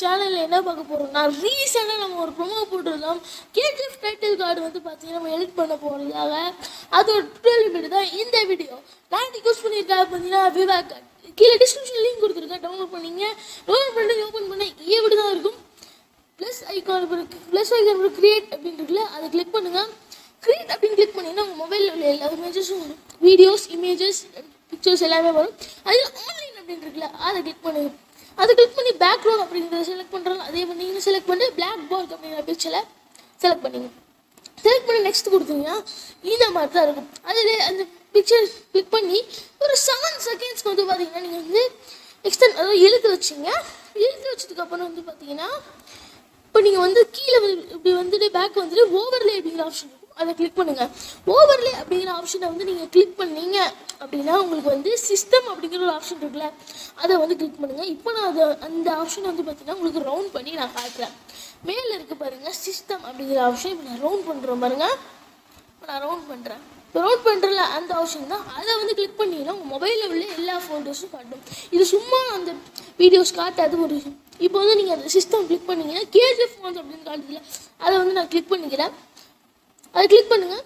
சேனலில் என்ன பார்க்க போகிறோம்னா ரீசெண்டாக நம்ம ஒரு ப்ரோமோ போட்டிருந்தோம் கேஜிஎஃப் டைட்டில் கார்டு வந்து பார்த்தீங்கன்னா நம்ம எடிட் பண்ண போகிறதுக்காக அதோட டுவெல் வீடியோ தான் இந்த வீடியோ நான் யூஸ் பண்ணியிருக்காங்க பார்த்தீங்கன்னா விவேக் கீழே டிஸ்கிரிப்ஷன் லிங்க் கொடுத்துருக்கேன் டவுன்லோட் பண்ணீங்க டவுன்லோட் பண்ணிட்டு ஓப்பன் பண்ண இப்படி தான் இருக்கும் ப்ளஸ் ஐக்கான் இருக்கு ப்ளஸ் ஐக்கான் இருக்கு கிரியேட் அப்படின்னு இருக்குல்ல அதை கிளிக் பண்ணுங்க கிரியேட் அப்படின்னு கிளிக் பண்ணீங்கன்னா உங்கள் மொபைலில் உள்ள எல்லா இமேஜஸும் வரும் வீடியோஸ் இமேஜஸ் பிக்சர்ஸ் எல்லாமே வரும் அதில் ஆன்லைன் அப்படின்னு இருக்குல்ல அதை கிளிக் பண்ணுங்க அதை கிளிக் பண்ணி பேக்ரவுண்ட் அப்படிங்கிறத செலக்ட் பண்ணுறோம் அதே பண்ணி நீங்கள் செலக்ட் பண்ணி பிளாக் பால் அப்படிங்கிற பிக்சரை செலக்ட் பண்ணிங்க செலக்ட் பண்ணி நெக்ஸ்ட் கொடுத்தீங்கன்னா இந்த மாதிரி தான் இருக்கும் அதில் அந்த பிக்சர் கிளிக் பண்ணி ஒரு செவன் செகண்ட்ஸ்க்கு வந்து பார்த்தீங்கன்னா நீங்கள் வந்து எக்ஸ்டெண்ட் அதாவது இழுத்து வச்சிங்க இழுத்து வச்சதுக்கப்புறம் வந்து பார்த்தீங்கன்னா இப்போ நீங்கள் வந்து கீழே வந்து இப்படி வந்துட்டு பேக் வந்துட்டு ஓவர்லே அப்படிங்கிற ஆப்ஷன் இருக்கும் அதை கிளிக் பண்ணுங்கள் ஓவர்லே அப்படிங்கிற ஆப்ஷனை வந்து நீங்கள் கிளிக் பண்ணீங்க அப்படின்னா உங்களுக்கு வந்து சிஸ்டம் அப்படிங்கிற ஒரு ஆப்ஷன் இருக்குல்ல அதை வந்து கிளிக் பண்ணுங்கள் இப்போ நான் அதை அந்த ஆப்ஷனை வந்து பார்த்தீங்கன்னா உங்களுக்கு ரவுண்ட் பண்ணி நான் காட்டுறேன் மேலே இருக்கு பாருங்கள் சிஸ்டம் அப்படிங்கிற ஆப்ஷன் இப்போ நான் ரவுண்ட் பண்ணுறேன் பாருங்கள் இப்போ நான் ரவுண்ட் பண்ணுறேன் இப்போ ரவுண்ட் பண்ணுறல அந்த ஆப்ஷன் தான் அதை வந்து கிளிக் பண்ணிங்கன்னா உங்கள் மொபைலில் உள்ள எல்லா ஃபோட்டோஸும் காட்டும் இது சும்மா அந்த வீடியோஸ் காட்டாது ஒரு இப்போ வந்து நீங்கள் அந்த சிஸ்டம் கிளிக் பண்ணீங்கன்னா கேஜிஎஃப் ஃபோன்ஸ் அப்படின்னு காட்டுதுல அதை வந்து நான் கிளிக் பண்ணிக்கிறேன் அதை கிளிக் பண்ணுங்கள்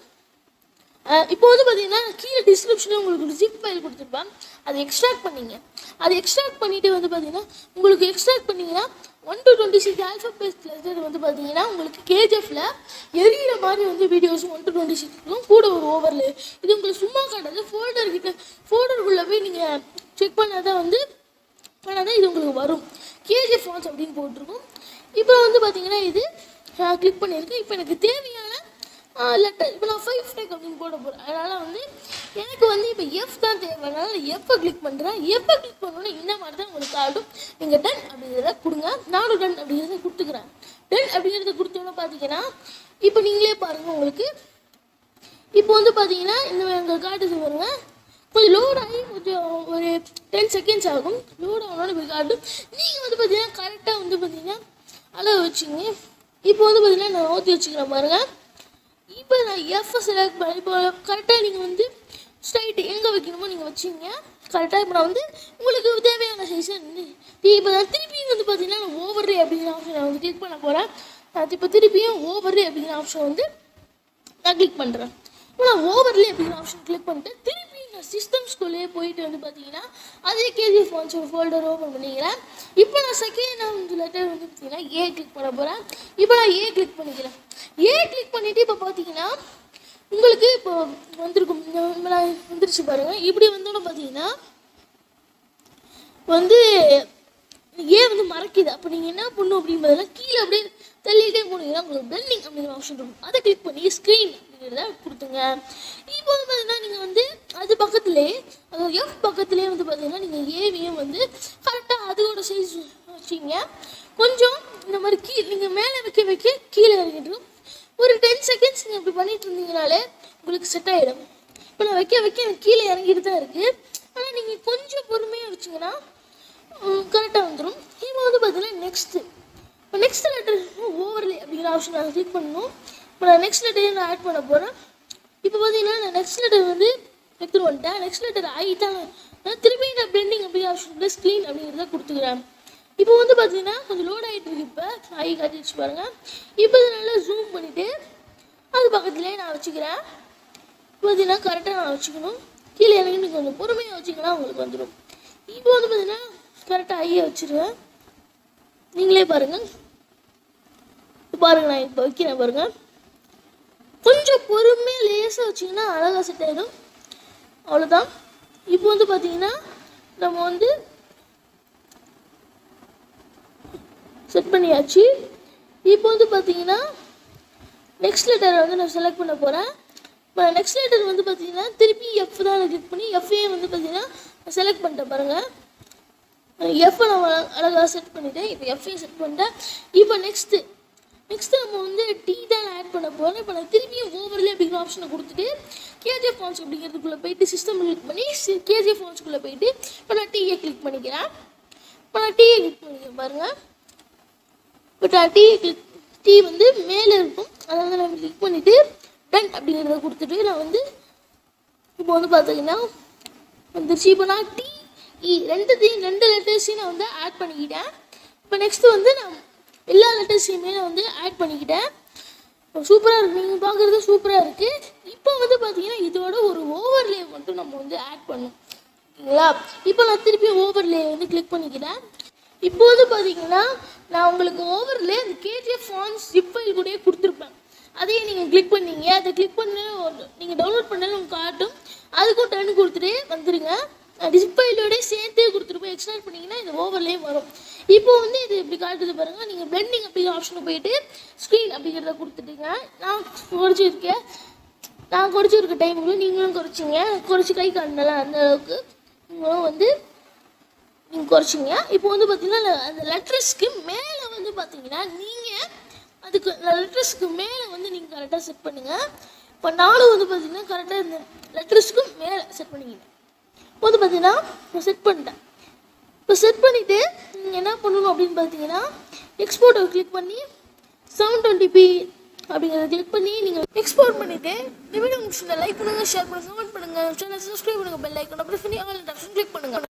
இப்போ வந்து பார்த்தீங்கன்னா கீழே டிஸ்கிரிப்ஷனில் உங்களுக்கு ஒரு ஜிப் ஃபைல் கொடுத்துருப்பேன் அதை எக்ஸ்ட்ராக்ட் பண்ணீங்க அதை எக்ஸ்ட்ராக்ட் பண்ணிவிட்டு வந்து பார்த்தீங்கன்னா உங்களுக்கு எக்ஸ்ட்ராக்ட் பண்ணீங்கன்னா one two twenty six alphabet letter வந்து பார்த்தீங்கன்னா உங்களுக்கு கேஜிஎஃப்ல எரியிற மாதிரி வந்து வீடியோஸ் ஒன் டு டுவெண்ட்டி சிக்ஸ்க்கும் கூட ஒரு ஓவரில் இது உங்களுக்கு சும்மா காட்டாது ஃபோல்டர் கிட்ட ஃபோல்டருக்குள்ளே போய் நீங்கள் செக் பண்ணாதான் வந்து பண்ணாதான் இது உங்களுக்கு வரும் கேஜிஎஃப் ஃபான்ஸ் அப்படின்னு போட்டிருக்கும் இப்போ வந்து பார்த்தீங்கன்னா இது கிளிக் பண்ணியிருக்கேன் இப்போ எனக்கு தேவையான லெட்டர் இப்போ நான் ஃபைவ் டேக் அப்படின்னு போட போகிறேன் அதனால் வந்து எனக்கு வந்து இப்போ எஃப் தான் தேவை அதனால் எஃப்பை கிளிக் பண்ணுறேன் எஃப்பை கிளிக் பண்ணோன்னே இந்த மாதிரி தான் உங்களுக்கு ஆடும் நீங்கள் டன் அப்படிங்கிறத கொடுங்க நானும் டன் அப்படிங்கிறத கொடுத்துக்கிறேன் டன் அப்படிங்கிறத கொடுத்தோன்னே பார்த்தீங்கன்னா இப்போ நீங்களே பாருங்கள் உங்களுக்கு இப்போ வந்து பார்த்தீங்கன்னா இந்த எங்கள் காட்டுது பாருங்க கொஞ்சம் லோட் ஆகி கொஞ்சம் ஒரு டென் செகண்ட்ஸ் ஆகும் லோட் ஆகணும்னு இப்போ காட்டும் நீங்கள் வந்து பார்த்தீங்கன்னா கரெக்டாக வந்து பார்த்தீங்கன்னா அளவு வச்சுங்க இப்போ வந்து பார்த்தீங்கன்னா நான் ஊற்றி வச்சுக்கிறேன் பாருங்கள் இப்போ நான் எஃப் செலக்ட் பண்ணி இப்போ கரெக்டாக நீங்கள் வந்து ஸ்ட்ரைட் எங்கே வைக்கணுமோ நீங்கள் வச்சிங்க கரெக்டாக இப்போ நான் வந்து உங்களுக்கு தேவையான சைஸை இப்போ நான் திருப்பியும் வந்து பார்த்தீங்கன்னா நான் ஓவர்ரே அப்படிங்கிற ஆப்ஷன் நான் வந்து கிளிக் பண்ண போகிறேன் நான் இப்போ திருப்பியும் ஓவர்ரே அப்படிங்கிற ஆப்ஷன் வந்து நான் கிளிக் பண்ணுறேன் இப்போ நான் ஓவர்லே அப்படிங்கிற ஆப்ஷன் கிளிக் பண்ணிட்டு திருப்பி நான் சிஸ்டம்ஸ்குள்ளேயே போயிட்டு வந்து பார்த்தீங்கன்னா அதே கேஜி ஃபான்ஸ் ஒரு ஃபோல்டர் ஓப்பன் பண்ணிக்கிறேன் இப்போ நான் செகண்ட் வந்து லெட்டர் வந்து பார்த்தீங்கன்னா ஏ கிளிக் பண்ண போகிறேன் இப்போ நான் ஏ கிளிக் பண்ணிக்கிறேன் ஏ கிளிக் பண்ணிவிட்டு இப்போ பார்த்தீங்கன்னா உங்களுக்கு இப்போ வந்திருக்கும் இந்த நான் வந்துருச்சு பாருங்கள் இப்படி வந்தோன்னு பார்த்தீங்கன்னா வந்து ஏன் வந்து மறக்குது அப்போ நீங்கள் என்ன பண்ணும் அப்படின்றதுல கீழே அப்படியே தள்ளிட்டே போனீங்கன்னா உங்களுக்கு பெண்டிங் அப்படிங்கிற ஆப்ஷன் இருக்கும் அதை கிளிக் பண்ணி ஸ்க்ரீன் அப்படிங்கிறத கொடுத்துங்க இப்போ வந்து பார்த்தீங்கன்னா நீங்கள் வந்து அது பக்கத்துலேயே அதாவது எஃப் பக்கத்துலேயே வந்து பார்த்தீங்கன்னா நீங்கள் ஏவியும் வந்து கரெக்டாக அதோட சைஸ் வச்சிங்க கொஞ்சம் இந்த மாதிரி கீழே நீங்கள் மேலே வைக்க வைக்க கீழே இறங்கிட்டு ஒரு டென் செகண்ட்ஸ் நீங்கள் இப்படி பண்ணிட்டு இருந்தீங்கனாலே உங்களுக்கு செட் ஆகிடும் இப்போ நான் வைக்க வைக்க எனக்கு கீழே இறங்கிட்டு தான் இருக்குது ஆனால் நீங்கள் கொஞ்சம் பொறுமையாக வச்சிங்கன்னா கரெக்டாக வந்துடும் இப்போ வந்து பார்த்தீங்கன்னா நெக்ஸ்ட்டு இப்போ நெக்ஸ்ட் லெட்டர் ஓவர்லே அப்படிங்கிற ஆப்ஷன் நான் கிளிக் பண்ணணும் இப்போ நான் நெக்ஸ்ட் லெட்டரையும் நான் ஆட் பண்ண போகிறேன் இப்போ பார்த்தீங்கன்னா நான் நெக்ஸ்ட் லெட்டர் வந்து எடுத்துகிட்டு வந்துட்டேன் நெக்ஸ்ட் லெட்டர் ஐ தான் நான் திருப்பி நான் பெண்டிங் அப்படிங்கிற ஆப்ஷன் ப்ளஸ் க்ளீன் அப்படிங்கிறத கொடுத்துக்கிறேன் இப்போ வந்து பார்த்தீங்கன்னா கொஞ்சம் லோட் ஆகிட்டு இருக்கு இப்போ ஐ காட்டிச்சு பாருங்கள் இப்போ இதை நல்லா ஜூம் பண்ணிவிட்டு அது பக்கத்துலேயே நான் வச்சுக்கிறேன் பார்த்தீங்கன்னா கரெக்டாக நான் வச்சுக்கணும் கீழே இறங்கி கொஞ்சம் பொறுமையாக வச்சிங்கன்னா உங்களுக்கு வந்துடும் இப்போ வந்து பார்த்தீங்கன்னா கரெக்டாக ஐயை வச்சுருவேன் நீங்களே பாருங்கள் பாருங்க நான் இப்போ வைக்கிறேன் பாருங்கள் கொஞ்சம் பொறுமையாக லேசாக வச்சிங்கன்னா அழகாக செட் ஆகிடும் அவ்வளோதான் இப்போ வந்து பார்த்தீங்கன்னா நம்ம வந்து செட் பண்ணியாச்சு இப்போ வந்து பார்த்தீங்கன்னா நெக்ஸ்ட் லெட்டரை வந்து நான் செலக்ட் பண்ண போகிறேன் இப்போ நெக்ஸ்ட் லெட்டர் வந்து பார்த்தீங்கன்னா திருப்பி எஃப் தான் நான் கிளிக் பண்ணி எஃப்ஏ வந்து பார்த்தீங்கன்னா செலக்ட் பண்ணிட்டேன் பாருங்கள் எஃப் நான் அழகாக செட் பண்ணிட்டேன் இப்போ எஃப்ஏ செட் பண்ணிட்டேன் இப்போ நெக்ஸ்ட்டு நெக்ஸ்ட்டு நம்ம வந்து டி தான் ஆட் பண்ண போகிறோம் இப்போ நான் திருப்பியும் ஓவர்லே அப்படிங்கிற ஆப்ஷனை கொடுத்துட்டு கேஜிஎஃப் ஃபான்ஸ் அப்படிங்கிறதுக்குள்ளே போயிட்டு சிஸ்டம் கிளிக் பண்ணி கேஜிஎஃப் ஃபான்ஸ்குள்ளே போயிட்டு இப்போ நான் டீயை கிளிக் பண்ணிக்கிறேன் இப்போ நான் டீயை கிளிக் பண்ணிக்கிறேன் பாருங்கள் இப்போ நான் டீ கிளிக் டீ வந்து மேலே இருக்கும் அதை வந்து நான் கிளிக் பண்ணிவிட்டு டன் அப்படிங்கிறத கொடுத்துட்டு நான் வந்து இப்போ வந்து பார்த்தீங்கன்னா வந்துருச்சு இப்போ நான் டி இ ரெண்டுத்தையும் ரெண்டு லெட்டர்ஸையும் நான் வந்து ஆட் பண்ணிக்கிட்டேன் இப்போ நெக்ஸ்ட் வந்து நான் எல்லா லெட்டர்ஸையுமே நான் வந்து ஆட் பண்ணிக்கிட்டேன் சூப்பராக இருக்கு நீங்கள் பார்க்குறது சூப்பராக இருக்குது இப்போ வந்து பார்த்தீங்கன்னா இதோட ஒரு ஓவர்லே மட்டும் நம்ம வந்து ஆட் பண்ணணும் ஓகேங்களா இப்போ நான் திருப்பி ஓவர்லே வந்து கிளிக் பண்ணிக்கிறேன் இப்போ வந்து பார்த்தீங்கன்னா நான் உங்களுக்கு ஓவர்லே அந்த கேஜிஎஃப் ஃபான்ஸ் ஜிப் ஃபைல் கூடயே கொடுத்துருப்பேன் அதையும் நீங்கள் கிளிக் பண்ணீங்க அதை கிளிக் பண்ண நீங்கள் டவுன்லோட் பண்ணாலும் உங்களுக்கு காட்டும் அதுக்கும் டன் கொடுத்துட்டு வந்துடுங்க டிஸ்பிளேயோட சேர்த்தே கொடுத்துருப்போம் எக்ஸ்டார்ட் பண்ணிங்கன்னா இந்த ஓவர்லேயும் வரும் இப்போ வந்து இது இப்படி காட்டுது பாருங்கள் நீங்கள் பிளெண்டிங் அப்படிங்கிற ஆப்ஷனுக்கு போயிட்டு ஸ்க்ரீன் அப்படிங்கிறத கொடுத்துட்டுங்க நான் குறைச்சிருக்கேன் நான் குறைச்சிருக்க டைமுக்கு நீங்களும் குறைச்சிங்க குறைச்சி கை காட்டினல அந்த அளவுக்கு நீங்களும் வந்து நீங்கள் குறைச்சிங்க இப்போ வந்து பார்த்தீங்கன்னா அந்த லெட்டர்ஸ்க்கு மேலே வந்து பார்த்தீங்கன்னா நீங்கள் அதுக்கு லெட்டர்ஸ்க்கு மேலே வந்து நீங்கள் கரெக்டாக செட் பண்ணுங்கள் இப்போ நானும் வந்து பார்த்தீங்கன்னா கரெக்டாக இந்த லெட்டர்ஸ்க்கு மேலே செட் பண்ணிக்கிட்டேன் இப்போ வந்து பார்த்தீங்கன்னா நான் செட் பண்ணிட்டேன் இப்போ செட் பண்ணிவிட்டு நீங்கள் என்ன பண்ணணும் அப்படின்னு பார்த்தீங்கன்னா எக்ஸ்போர்ட்டை கிளிக் பண்ணி செவன் டுவெண்ட்டி பி அப்படிங்கிறத கிளிக் பண்ணி நீங்கள் எக்ஸ்போர்ட் பண்ணிவிட்டு இந்த வீடியோ உங்களுக்கு லைக் பண்ணுங்கள் ஷேர் பண்ணுங்கள் கமெண்ட் பண்ணுங்கள் சேனல் சப்ஸ்கிரைப் பண்ணுங்கள் பெல் ஐக்கன் ப்ரெஸ் பண்ணி ஆல் ஆப்ஷன்